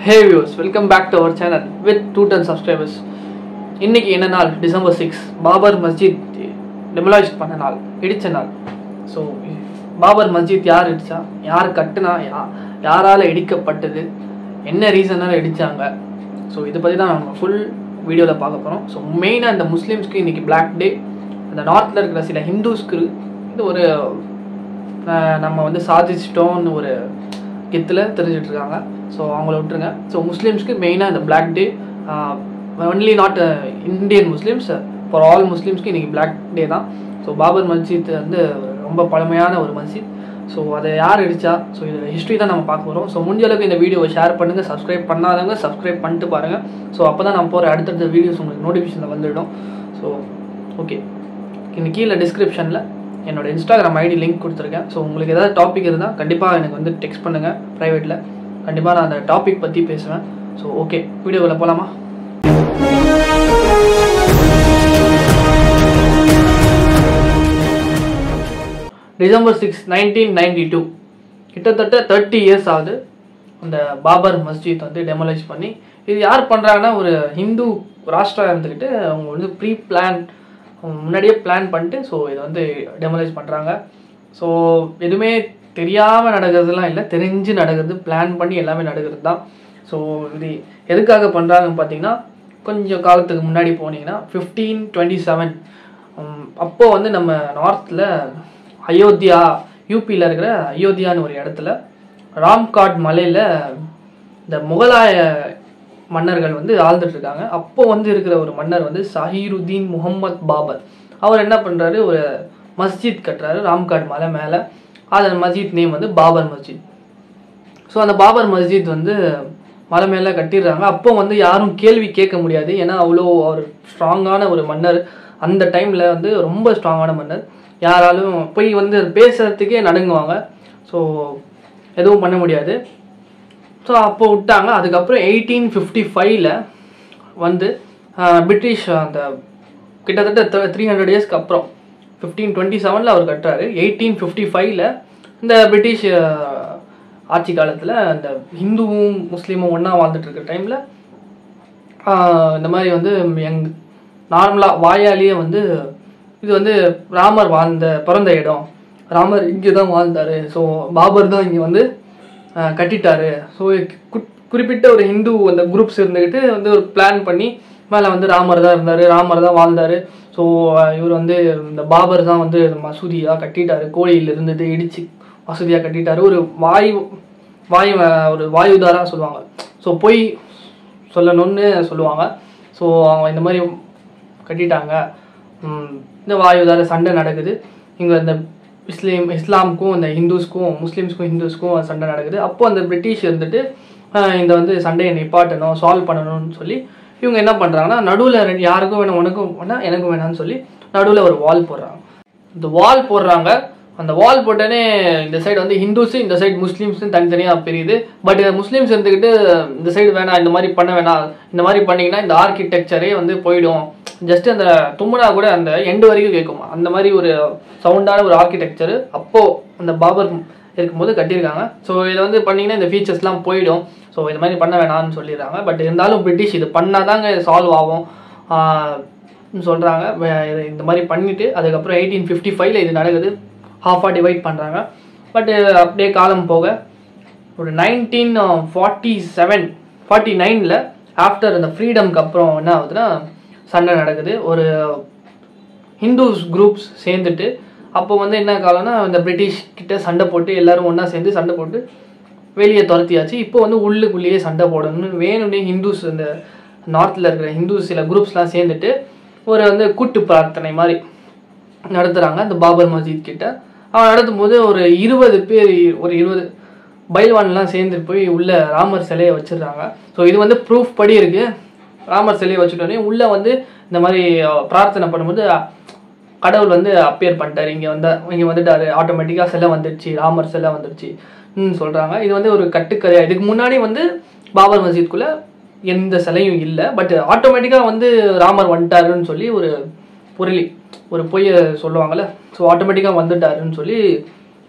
hey viewers welcome back to our channel with two ten subscribers இன்னைக்கு என்ன நாள் December six Babar Masjid demolish பண்ண நாள் இடித்த நாள் ஸோ பாபர் மஸ்ஜித் யார் இடிச்சா யார் கட்டுனா யா யாரால் இடிக்கப்பட்டது என்ன ரீசனால் இடித்தாங்க ஸோ இதை பற்றி தான் நம்ம ஃபுல் வீடியோவில் பார்க்க போகிறோம் ஸோ மெயினாக இந்த முஸ்லீம்ஸ்க்கு இன்றைக்கி பிளாக் டே அந்த நார்த்தில் இருக்கிற சில ஹிந்துஸ்க்கு இது ஒரு அஹ், நம்ம வந்து சாதிச்சிட்டோம்னு ஒரு கெத்தில் தெரிஞ்சுட்டு இருக்காங்க ஸோ அவங்கள விட்டுருங்க ஸோ முஸ்லீம்ஸ்க்கு மெயினாக இந்த black day only not Indian Muslims for all முஸ்லீம்ஸ்க்கு இன்றைக்கி பிளாக் டே தான் ஸோ பாபர் மஸ்ஜித் வந்து ரொம்ப பழமையான ஒரு மஸ்ஜித் ஸோ அதை யார் இடிச்சா ஸோ இதோட ஹிஸ்ட்ரி தான் நம்ம பார்க்க போகிறோம் ஸோ முடிஞ்ச அளவுக்கு இந்த வீடியோவை ஷேர் பண்ணுங்கள் சப்ஸ்கிரைப் பண்ணாதவங்க சப்ஸ்கிரைப் பண்ணிட்டு பாருங்கள் ஸோ அப்போ தான் நான் போகிற அடுத்தடுத்த வீடியோஸ் உங்களுக்கு நோட்டிஃபிகேஷனில் வந்துடும் ஸோ ஓகே இந்த கீழே டிஸ்கிரிப்ஷனில் என்னோட இன்ஸ்டாகிராம் ஐடி லிங்க் கொடுத்துருக்கேன் ஸோ உங்களுக்கு ஏதாவது டாபிக் இருந்தால் கண்டிப்பாக எனக்கு வந்து டெக்ஸ்ட் பண்ணுங்கள் ப்ரைவேட்டில் கண்டிப்பாக நான் அந்த டாபிக் பற்றி பேசுவேன் ஸோ ஓகே வீடியோவில் போகலாமா December six nineteen ninety two கிட்டத்தட்ட தேர்ட்டி இயர்ஸ் ஆகுது அந்த பாபர் மஸ்ஜித் வந்து டெமலைஸ் பண்ணி இது யார் பண்ணுறாங்கன்னா ஒரு ஹிந்து ராஷ்டிரா இருந்துக்கிட்டு அவங்க வந்து ப்ரீ பிளான் முன்னாடியே பிளான் பண்ணிட்டு ஸோ இதை வந்து டெமலைஸ் பண்ணுறாங்க ஸோ எதுவுமே தெரியாமல் நடக்கிறதுலாம் இல்லை தெரிஞ்சு நடக்கிறது பிளான் பண்ணி எல்லாமே நடக்கிறது தான் ஸோ இது எதுக்காக பண்ணுறாங்கன்னு பார்த்தீங்கன்னா கொஞ்சம் காலத்துக்கு முன்னாடி போனீங்கன்னா ஃபிஃப்டீன் டுவெண்ட்டி செவன் அப்போது வந்து நம்ம நார்த்தில் அயோத்தியா யூபியில் இருக்கிற அயோத்தியான்னு ஒரு இடத்துல ராம்காட் மலையில் இந்த முகலாய மன்னர்கள் வந்து ஆழ்ந்துட்டு இருக்காங்க அப்போ வந்து இருக்கிற ஒரு மன்னர் வந்து சஹீருதீன் முகமது பாபர் அவர் என்ன பண்ணுறாரு ஒரு மஸ்ஜித் கட்டுறாரு ராம்காட் மலை மேலே அது மஸ்ஜித் நேம் வந்து பாபர் மஸ்ஜித் ஸோ அந்த பாபர் மஸ்ஜித் வந்து மலை மேலே கட்டிடுறாங்க அப்போ வந்து யாரும் கேள்வி கேட்க முடியாது ஏன்னா அவ்வளோ ஒரு ஸ்ட்ராங்கான ஒரு மன்னர் அந்த டைமில் வந்து ரொம்ப ஸ்ட்ராங்கான மன்னர் யாராலும் போய் வந்து பேசுறதுக்கே நடுங்குவாங்க ஸோ எதுவும் பண்ண முடியாது ஸோ அப்போ விட்டாங்க அதுக்கப்புறம் எயிட்டீன் ஃபிஃப்டி ஃபைவ்ல வந்து ஆஹ், பிரிட்டிஷ் அந்த கிட்டத்தட்ட த்ரீ ஹண்ட்ரட் இயர்ஸ்க்கு அப்புறம் ஃபிஃப்டீன் டுவெண்ட்டி செவனில் அவர் கட்டுறாரு எயிட்டீன் ஃபிஃப்டி ஃபைவ்ல இந்த பிரிட்டிஷ் ஆஹ், ஆட்சி காலத்தில் அந்த ஹிந்துவும் முஸ்லீமும் ஒன்றா வாழ்ந்துட்டு இருக்க டைமில் இந்த மாதிரி வந்து எங் நார்மலாக வாயாலேயே வந்து இது வந்து ராமர் வாழ்ந்த பிறந்த இடம் ராமர் இங்கே தான் வாழ்ந்தார் ஸோ பாபர் தான் இங்கே வந்து ஆஹ், கட்டிட்டாரு ஸோ குறிப்பிட்ட ஒரு ஹிந்து அந்த குரூப்ஸ் இருந்துக்கிட்டு வந்து ஒரு பிளான் பண்ணி மேலே வந்து ராமர் தான் இருந்தார் ராமர் தான் வாழ்ந்தார் ஸோ இவர் வந்து இந்த பாபர் தான் வந்து மசூதியாக கட்டிட்டாரு கோயிலில் இருந்தது இடிச்சு மசூதியாக கட்டிட்டாரு ஒரு வாயு வாயு ஒரு வாயுதாரா சொல்லுவாங்க ஸோ பொய் சொல்லணும்னு சொல்லுவாங்க ஸோ அவங்க இந்த மாதிரி கட்டிட்டாங்க ம், இந்த வாயுதார சண்டை நடக்குது இங்கே இந்த இஸ்லீம் இஸ்லாமுக்கும் இந்த ஹிந்துஸ்க்கும் முஸ்லீம்ஸ்க்கும் ஹிந்துஸ்க்கும் சண்டை நடக்குது அப்போ அந்த பிரிட்டிஷ் இருந்துட்டு ஆஹ், இந்த வந்து சண்டையை நிப்பாட்டணும் சால்வ் பண்ணணும்னு சொல்லி இவங்க என்ன பண்ணுறாங்கன்னா நடுவில் யாருக்கும் வேணும் உனக்கும் வேணாம் எனக்கும் வேணாம்னு சொல்லி நடுவில் ஒரு வால் போடுறாங்க இந்த வால் போடுறாங்க அந்த வால் போட்டோன்னே இந்த சைடு வந்து ஹிந்துஸ் இந்த சைடு முஸ்லீம்ஸ்னு தனித்தனியாக பிரியுது பட் முஸ்லீம்ஸ் இருந்துக்கிட்டு இந்த சைடு வேணாம் இந்த மாதிரி பண்ண வேணாம் இந்த மாதிரி பண்ணீங்கன்னா இந்த ஆர்கிடெக்சரே வந்து போயிடும் ஜஸ்ட் அந்த தும்முனா கூட அந்த எண்டு வரைக்கும் கேட்கும் அந்த மாதிரி ஒரு சவுண்டான ஒரு ஆர்கிடெக்சர் அப்போ அந்த பாபர் இருக்கும்போது கட்டியிருக்காங்க ஸோ இதை வந்து பண்ணீங்கன்னா இந்த ஃபீச்சர்ஸ்லாம் போயிடும் ஸோ இது மாதிரி பண்ண வேணாம்னு சொல்லிடுறாங்க பட் இருந்தாலும் பிரிட்டிஷ் இது பண்ணாதாங்க சால்வ் ஆகும் ஆஹ் சொல்கிறாங்க இந்த மாதிரி பண்ணிவிட்டு அதுக்கப்புறம் எயிட்டீன் ஃபிஃப்டி ஃபைவ்ல இது நடக்குது ஹாஃபாக டிவைட் பண்ணுறாங்க பட் அப்படியே காலம் போக ஒரு நைன்டீன் ஃபார்ட்டி செவன் ஃபார்ட்டி நைனில் ஆஃப்டர் அந்த ஃப்ரீடம்க்கு அப்புறம் என்ன ஆகுதுன்னா சண்டை நடக்குது ஒரு ஹிந்துஸ் குரூப்ஸ் சேர்ந்துட்டு அப்போ வந்து என்ன காலம்னா இந்த பிரிட்டிஷ் கிட்ட சண்டை போட்டு எல்லாரும் ஒன்றா சேர்ந்து சண்டை போட்டு வெளியே துரத்தியாச்சு இப்போ வந்து உள்ளுக்குள்ளேயே சண்டை போடணும்னு வேணும்னே ஹிந்துஸ் இந்த நார்த்தில் இருக்கிற ஹிந்துஸ் சில குரூப்ஸ்லாம் சேர்ந்துட்டு ஒரு வந்து கூட்டு பிரார்த்தனை மாதிரி நடத்துகிறாங்க இந்த பாபர் மஸ்ஜித் கிட்ட அவன் நடத்தும் போது ஒரு இருபது பேர் ஒரு இருபது பைல்வான்லாம் சேர்ந்து போய் உள்ள ராமர் சிலையை வச்சிடுறாங்க ஸோ இது வந்து ப்ரூஃப் படி இருக்கு ராமர் சிலையை வச்சுட்டோன்னே உள்ள வந்து இந்த மாதிரி அஹ், பிரார்த்தனை பண்ணும்போது அஹ், கடவுள் வந்து அப்பியர் பண்ணிட்டாரு இங்கே வந்தா இங்கே வந்துட்டாரு ஆட்டோமேட்டிக்காக சிலை வந்துடுச்சு ராமர் சிலை வந்துடுச்சு ம் சொல்கிறாங்க இது வந்து ஒரு கட்டுக்கதையா இதுக்கு முன்னாடி வந்து பாபர் மஸ்ஜித்குள்ளே எந்த சிலையும் இல்லை பட் ஆட்டோமேட்டிக்காக வந்து ராமர் வந்துட்டாருன்னு சொல்லி ஒரு புரளி ஒரு பொய்யை சொல்லுவாங்கள்ல ஸோ ஆட்டோமேட்டிக்காக வந்துட்டாருன்னு சொல்லி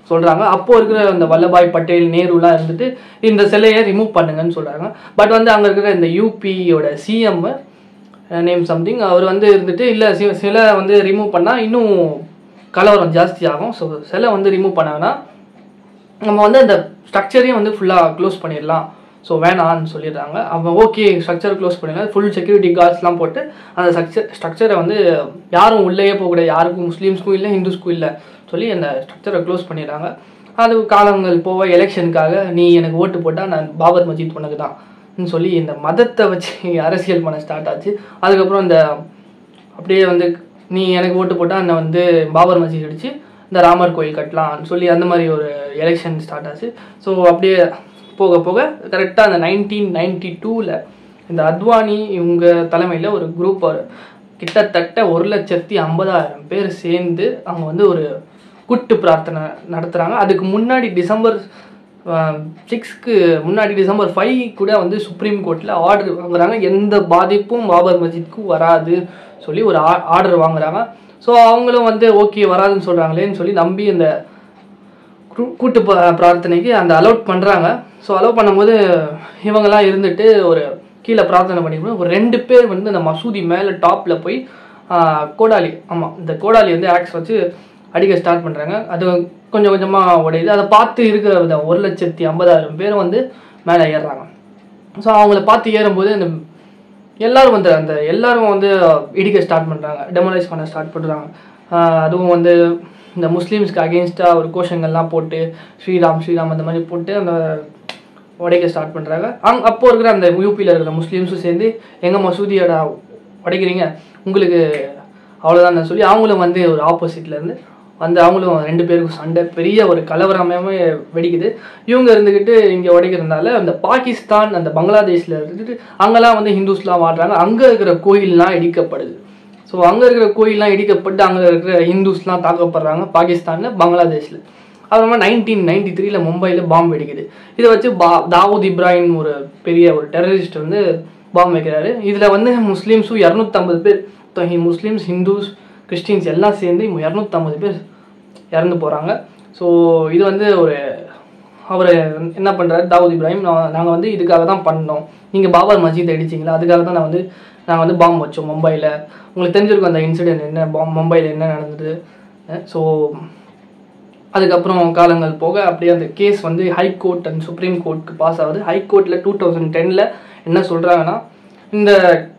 சொல்கிறாங்க அப்போ இருக்கிற அந்த வல்லபாய் பட்டேல் நேருலாம் இருந்துட்டு இந்த சிலையை ரிமூவ் பண்ணுங்கன்னு சொல்கிறாங்க பட் வந்து அங்கே இருக்கிற இந்த யூபியோட சிஎம் நேம் சம்திங் அவர் வந்து இருந்துட்டு இல்லை சி சிலை வந்து ரிமூவ் பண்ணால் இன்னும் கலவரம் ஜாஸ்தி ஆகும் ஸோ சிலை வந்து ரிமூவ் பண்ணாங்கன்னா நம்ம வந்து அந்த ஸ்ட்ரக்சரையும் வந்து ஃபுல்லாக க்ளோஸ் பண்ணிடலாம் ஸோ வேணான்னு சொல்லிடுறாங்க அவன் ஓகே ஸ்ட்ரக்சர் க்ளோஸ் பண்ணிடலாம் ஃபுல் செக்யூரிட்டி கார்ட்ஸ்லாம் போட்டு அந்த ஸ்ட்ரக்சர் ஸ்ட்ரக்சரை வந்து யாரும் உள்ளேயே போகக்கூடாது யாருக்கும் முஸ்லீம்ஸ்க்கும் இல்லை ஹிந்துஸ்க்கும் இல்லை சொல்லி அந்த ஸ்ட்ரக்சரை க்ளோஸ் பண்ணிடுறாங்க அது காலங்கள் போக எலெக்ஷனுக்காக நீ எனக்கு ஓட்டு போட்டால் நான் பாபர் மஜித் உனக்கு தான் சொல்லி இந்த மதத்தை வச்சு அரசியல் பண்ண ஸ்டார்ட் ஆச்சு அதுக்கப்புறம் இந்த அப்படியே வந்து நீ எனக்கு ஓட்டு போட்டால் என்னை வந்து பாபர் மசீத் அடிச்சு இந்த ராமர் கோயில் கட்டலாம்னு சொல்லி அந்த மாதிரி ஒரு எலெக்ஷன் ஸ்டார்ட் ஆச்சு ஸோ அப்படியே போக போக கரெக்டாக அந்த நைன்டீன் நைன்டி டூவில் இந்த அத்வானி இவங்க தலைமையில் ஒரு குரூப் கிட்டத்தட்ட ஒரு லட்சத்தி ஐம்பதாயிரம் பேர் சேர்ந்து அவங்க வந்து ஒரு கூட்டு பிரார்த்தனை நடத்துகிறாங்க அதுக்கு முன்னாடி டிசம்பர் சிக்ஸ்க்கு முன்னாடி டிசம்பர் ஃபைவ் கூட வந்து சுப்ரீம் கோர்ட்டில் ஆர்டர் வாங்குறாங்க எந்த பாதிப்பும் பாபர் மஸ்ஜித்க்கும் வராது சொல்லி ஒரு ஆர்டர் வாங்குறாங்க ஸோ அவங்களும் வந்து ஓகே வராதுன்னு சொல்கிறாங்களேன்னு சொல்லி நம்பி இந்த கூ- கூட்டு ப- பிரார்த்தனைக்கு அந்த அலோட் பண்ணுறாங்க ஸோ அலோட் பண்ணும்போது இவங்கெல்லாம் இருந்துட்டு ஒரு கீழே பிரார்த்தனை பண்ணிட்டு ஒரு ரெண்டு பேர் வந்து அந்த மசூதி மேலே டாப்பில் போய் ஆஹ், கோடாலி ஆமாம் இந்த கோடாலி வந்து ஆக்ஸ் வச்சு அடிக்க ஸ்டார்ட் பண்ணுறாங்க அது கொஞ்சம் கொஞ்சமாக உடையுது அதை பார்த்து இருக்கிற இந்த ஒரு லட்சத்தி ஐம்பதாயிரம் பேர் வந்து மேலே ஏறுறாங்க ஸோ அவங்கள பார்த்து ஏறும்போது அந்த எல்லாரும் வந்து அந்த எல்லாரும் வந்து இடிக்க ஸ்டார்ட் பண்ணுறாங்க டெமலைஸ் பண்ண ஸ்டார்ட் பண்ணுறாங்க அதுவும் வந்து இந்த முஸ்லீம்ஸ்க்கு அகேன்ஸ்டாக ஒரு கோஷங்கள்லாம் போட்டு ஸ்ரீராம் ஸ்ரீராம் அந்த மாதிரி போட்டு அந்த உடைக்க ஸ்டார்ட் பண்ணுறாங்க அங் அப்போ இருக்கிற அந்த யூபியில் இருக்கிற முஸ்லீம்ஸும் சேர்ந்து எங்கள் மசூதியோட உடைக்கிறீங்க உங்களுக்கு அவ்வளோதான் சொல்லி அவங்களும் வந்து ஒரு ஆப்போசிட்ல இருந்து வந்து அவங்களும் ரெண்டு பேருக்கும் சண்டை பெரிய ஒரு கலவரமே வெடிக்குது இவங்க இருந்துக்கிட்டு இங்கே உடைக்கிறதுனால அந்த பாகிஸ்தான் அந்த பங்களாதேஷில் இருந்துட்டு அங்கெல்லாம் வந்து ஹிந்துஸ்லாம் வாடுறாங்க அங்கே இருக்கிற கோயில்லாம் இடிக்கப்படுது ஸோ அங்கே இருக்கிற கோயில்லாம் இடிக்கப்பட்டு அங்கே இருக்கிற ஹிந்துஸ்லாம் தாக்கப்படுறாங்க பாகிஸ்தானில் பங்களாதேஷில் அப்புறமா நைன்டீன் நைன்டி த்ரீல மும்பையில் பாம்பு வெடிக்குது இதை வச்சு பா தாவூத் இப்ராஹிம் ஒரு பெரிய ஒரு டெரரிஸ்ட் வந்து பாம்பு வைக்கிறாரு இதில் வந்து முஸ்லீம்ஸும் இரநூத்தம்பது பேர் தொ- முஸ்லீம்ஸ் ஹிந்துஸ் கிறிஸ்டின்ஸ் எல்லாம் சேர்ந்து இரநூத்தம்பது பேர் இறந்து போகிறாங்க ஸோ இது வந்து ஒரு அவர் என்ன பண்ணுறாரு தாவூத் இப்ராஹிம் நாங்கள் வந்து இதுக்காக தான் பண்ணோம் நீங்கள் பாபர் மஸ்ஜித் அடிச்சிங்களா அதுக்காக தான் நான் வந்து நாங்கள் வந்து பாம்பு வச்சோம் மும்பையில் உங்களுக்கு தெரிஞ்சிருக்கும் அந்த இன்சிடென்ட் என்ன பாம் மும்பையில் என்ன நடந்தது ஸோ அதுக்கப்புறம் காலங்கள் போக அப்படியே அந்த கேஸ் வந்து ஹை கோர்ட் அண்ட் சுப்ரீம் கோர்ட்டுக்கு பாஸ் ஆகுது ஹை கோர்ட்டில் டூ தௌசண்ட் டெனில் என்ன சொல்கிறாங்கன்னா இந்த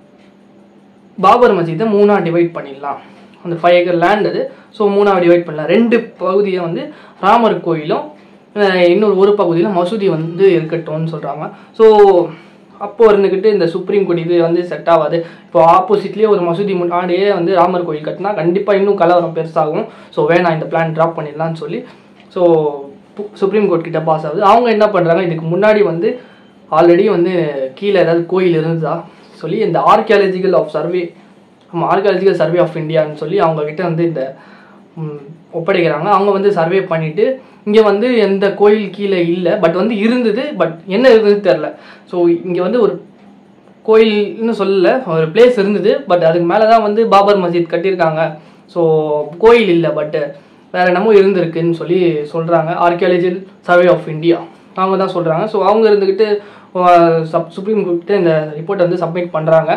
பாபர் மஸ்ஜிதை மூணாக டிவைட் பண்ணிடலாம் அந்த ஃபைவ் ஏக்கர் லேண்ட் அது ஸோ மூணாக டிவைட் பண்ணலாம் ரெண்டு பகுதியை வந்து ராமர் கோயிலும் அஹ், இன்னொரு ஒரு பகுதியில் மசூதி வந்து இருக்கட்டும்னு சொல்கிறாங்க ஸோ அப்போ இருந்துக்கிட்டு இந்த சுப்ரீம் கோர்ட் இது வந்து செட் ஆகாது இப்போ ஆப்போசிட்லேயே ஒரு மசூதி முன்னாடியே வந்து ராமர் கோயில் கட்டினா கண்டிப்பாக இன்னும் கலவரம் பெருசாகும் ஸோ வேணாம் இந்த பிளான் ட்ராப் பண்ணிடலாம்னு சொல்லி ஸோ சுப்ரீம் கோர்ட் கிட்ட பாஸ் ஆகுது அவங்க என்ன பண்ணுறாங்க இதுக்கு முன்னாடி வந்து ஆல்ரெடி வந்து கீழே ஏதாவது கோயில் இருந்ததா சொல்லி இந்த ஆர்கியாலஜிக்கல் ஆஃப் சர்வே நம்ம ஆர்கியாலஜிக்கல் சர்வே ஆஃப் இந்தியான்னு சொல்லி அவங்க கிட்ட வந்து இந்த ம், ஒப்படைக்கிறாங்க அவங்க வந்து சர்வே பண்ணிட்டு இங்கே வந்து எந்த கோயில் கீழே இல்லை பட் வந்து இருந்தது பட் என்ன இருந்தது தெரில ஸோ இங்கே வந்து ஒரு கோயில்னு சொல்லல ஒரு பிளேஸ் இருந்தது பட் அதுக்கு மேலே தான் வந்து பாபர் மஸ்ஜித் கட்டியிருக்காங்க ஸோ கோயில் இல்லை பட் வேற என்னமோ இருந்திருக்குன்னு சொல்லி சொல்கிறாங்க ஆர்கியாலஜிக்கல் சர்வே ஆஃப் இந்தியா அவங்க தான் சொல்கிறாங்க ஸோ அவங்க இருந்துக்கிட்டு சப் சுப்ரீம் கோர்ட்டு இந்த ரிப்போர்ட் வந்து சப்மிட் பண்ணுறாங்க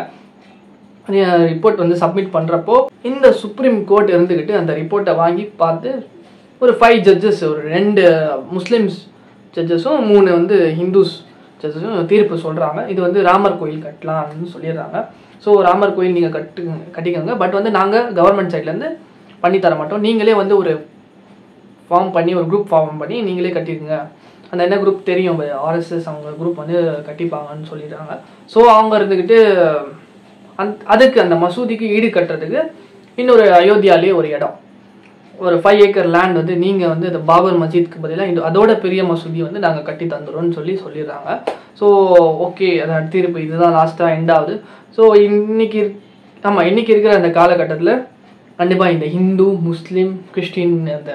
ரிப்போர்ட் வந்து சப்மிட் பண்ணுறப்போ இந்த சுப்ரீம் கோர்ட் இருந்துக்கிட்டு அந்த ரிப்போர்ட்டை வாங்கி பார்த்து ஒரு ஃபைவ் ஜட்ஜஸ் ஒரு ரெண்டு முஸ்லிம்ஸ் ஜட்ஜஸும் மூணு வந்து ஹிந்துஸ் ஜட்ஜஸும் தீர்ப்பு சொல்கிறாங்க இது வந்து ராமர் கோயில் கட்டலாம்னு சொல்லிடுறாங்க ஸோ ராமர் கோயில் நீங்கள் கட்டு கட்டிக்கோங்க பட் வந்து நாங்கள் கவர்மெண்ட் சைட்லேருந்து பண்ணி தர மாட்டோம் நீங்களே வந்து ஒரு ஃபார்ம் பண்ணி ஒரு குரூப் ஃபார்ம் பண்ணி நீங்களே கட்டிடுங்க அந்த என்ன குரூப் தெரியும் ஆர்எஸ்எஸ் அவங்க குரூப் வந்து கட்டிப்பாங்கன்னு சொல்லிடுறாங்க ஸோ அவங்க இருந்துக்கிட்டு அந் அதுக்கு அந்த மசூதிக்கு ஈடு கட்டுறதுக்கு இன்னொரு அயோத்தியாலே ஒரு இடம் ஒரு ஃபைவ் ஏக்கர் லேண்ட் வந்து நீங்கள் வந்து இந்த பாபர் மஸ்ஜித்க்கு பதிலாக இந்த அதோட பெரிய மசூதி வந்து நாங்கள் கட்டி தந்துடுறோம்னு சொல்லி சொல்லிடுறாங்க ஸோ ஓகே அதான் தீர்ப்பு இதுதான் லாஸ்ட்டாக எண்ட் ஆகுது ஸோ இன்னைக்கு ஆமாம் இன்னைக்கு இருக்கிற அந்த காலகட்டத்தில் கண்டிப்பாக இந்த ஹிந்து முஸ்லீம் கிறிஸ்டின் அந்த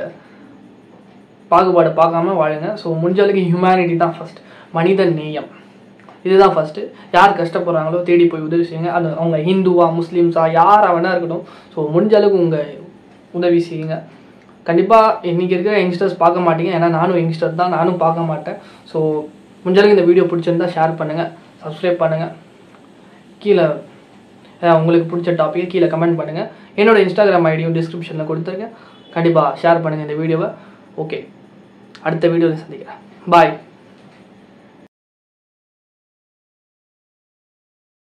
பாகுபாடு பார்க்காம வாழுங்க ஸோ முடிஞ்ச அளவுக்கு ஹியூமனிட்டி தான் ஃபர்ஸ்ட் மனித நேயம் இதுதான் ஃபர்ஸ்ட் யார் கஷ்டப்படுறாங்களோ தேடி போய் உதவி செய்யுங்க அது அவங்க ஹிந்துவா முஸ்லீம்ஸா யாரா வேணா இருக்கட்டும் ஸோ முடிஞ்ச அளவுக்கு உங்கள் உதவி செய்யுங்க கண்டிப்பாக இன்றைக்கி இருக்கிற யங்ஸ்டர்ஸ் பார்க்க மாட்டீங்க ஏன்னா நானும் யங்ஸ்டர் தான் நானும் பார்க்க மாட்டேன் ஸோ முடிஞ்சளவுக்கு இந்த வீடியோ பிடிச்சிருந்தா ஷேர் பண்ணுங்கள் சப்ஸ்கிரைப் பண்ணுங்கள் கீழே அஹ், உங்களுக்கு பிடிச்ச டாப்பிக்கை கீழே கமெண்ட் பண்ணுங்கள் என்னோட இன்ஸ்டாகிராம் ஐடியும் டிஸ்கிரிப்ஷனில் கொடுத்துருக்கேன் கண்டிப்பாக ஷேர் பண்ணுங்கள் இந்த வீடியோவை ஓகே அடுத்த வீடியோவில் சந்திக்கிறேன் பாய்